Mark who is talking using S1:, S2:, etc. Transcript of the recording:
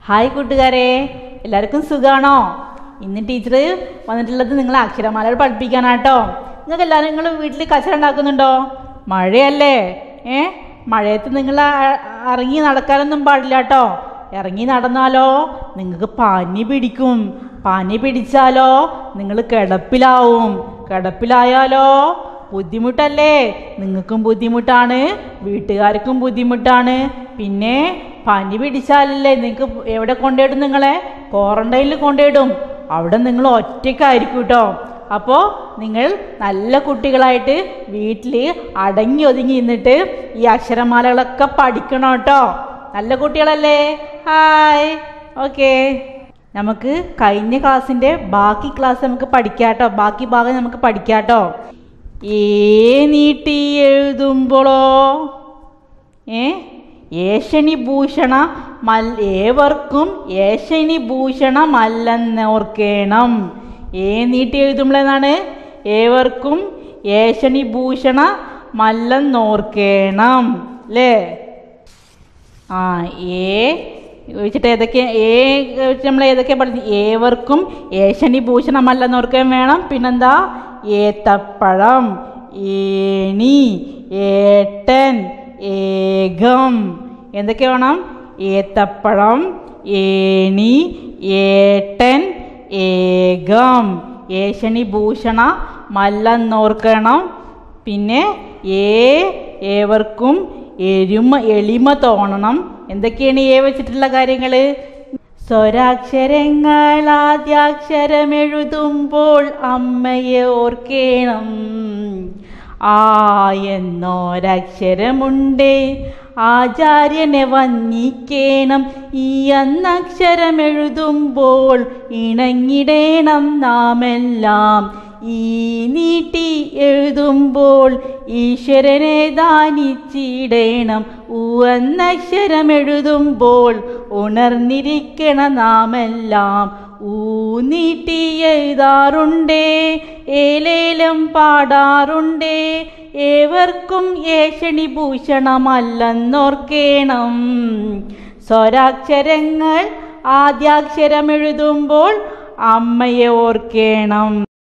S1: hi കൂട്ടുകാരെ എല്ലാവർക്കും സുഖാണോ ഇന്ന് ടീച്ചർ വന്നിട്ടുള്ളത് നിങ്ങളെ അക്ഷരമാലകൾ പഠിപ്പിക്കാനാട്ടോ നിങ്ങൾക്ക് എല്ലാവരും നിങ്ങൾ വീട്ടിൽ കച്ചറ ഉണ്ടാക്കുന്നുണ്ടോ മഴയല്ലേ ഏ മഴയത്ത് നിങ്ങൾ അ- ഇറങ്ങി നടക്കാനൊന്നും പാടില്ല കേട്ടോ ഇറങ്ങി നടന്നാലോ നിങ്ങൾക്ക് പനി പിടിക്കും പനി പിടിച്ചാലോ നിങ്ങൾ കിടപ്പിലാവും കിടപ്പിലായാലോ ബുദ്ധിമുട്ടല്ലേ നിങ്ങൾക്കും ബുദ്ധിമുട്ടാണ് വീട്ടുകാർക്കും ബുദ്ധിമുട്ടാണ് പിന്നെ പനി പിടിച്ചാലല്ലേ നിങ്ങൾക്ക് എവിടെ കൊണ്ടുപോയിടും നിങ്ങളെ ക്വാറന്റൈനിൽ കൊണ്ടുപോയിടും അവിടെ നിങ്ങൾ ഒറ്റയ്ക്കായിരിക്കും കേട്ടോ അപ്പോൾ നിങ്ങൾ നല്ല കുട്ടികളായിട്ട് വീട്ടിൽ അടങ്ങി ഒതുങ്ങി നിന്നിട്ട് ഈ അക്ഷരമാലകളൊക്കെ പഠിക്കണം കേട്ടോ നല്ല കുട്ടികളല്ലേ ഹായ് ഓക്കേ നമുക്ക് കഴിഞ്ഞ ക്ലാസ്സിൻ്റെ ബാക്കി ക്ലാസ് നമുക്ക് പഠിക്കാട്ടോ ബാക്കി ഭാഗം നമുക്ക് പഠിക്കാട്ടോ ഏ നീട്ടി എഴുതുമ്പോളോ ഏ ഏഷണി ഭൂഷണ മൽ ഏവർക്കും ഏഷണി ഭൂഷണമല്ലെന്നോർക്കേണം ഏ നീട്ടി എഴുതുമ്പോഴെന്നാണ് ഏവർക്കും ഏഷണി ഭൂഷണ മല്ലെന്നോർക്കേണം അല്ലേ ആ ഏ വെച്ചിട്ട് ഏതൊക്കെ ഏ വെച്ചിട്ട് നമ്മൾ ഏതൊക്കെ പറഞ്ഞു ഏവർക്കും ഏഷണി ഭൂഷണമല്ലെന്നോർക്കാൻ വേണം പിന്നെന്താ ഏത്തപ്പഴം ഏണി ഏട്ടൻ ഏകം എന്തൊക്കെ വേണം ഏത്തപ്പഴം ഏണി ഏട്ടൻ ഏകം ഏഷണി ഭൂഷണ മല്ലെന്നോർക്കണം പിന്നെ ഏ ഏവർക്കും എരുമ എളിമ തോന്നണം എന്തൊക്കെയാണ് ഏ വെച്ചിട്ടുള്ള കാര്യങ്ങൾ സ്വരാക്ഷരങ്ങൾ ആദ്യാക്ഷരമെഴുതുമ്പോൾ അമ്മയെ ഓർക്കേണം ആ എന്നൊരക്ഷരമുണ്ട് ആചാര്യനെ വന്നിക്കേണം ഈ അന്നക്ഷരമെഴുതുമ്പോൾ ഇണങ്ങിടേണം നാമെല്ലാം ഈ നീട്ടി എഴുതുമ്പോൾ ഈശ്വരനെ ദാനിച്ചിടേണം ഊ എന്നക്ഷരമെഴുതുമ്പോൾ ഉണർന്നിരിക്കണം നാമെല്ലാം ഊ നീട്ടി എഴുതാറുണ്ടേ ഏലേലം പാടാറുണ്ടേ ഏവർക്കും ഏഷണി ഭൂഷണമല്ലെന്നോർക്കേണം സ്വരാക്ഷരങ്ങൾ ആദ്യാക്ഷരമെഴുതുമ്പോൾ അമ്മയെ ഓർക്കേണം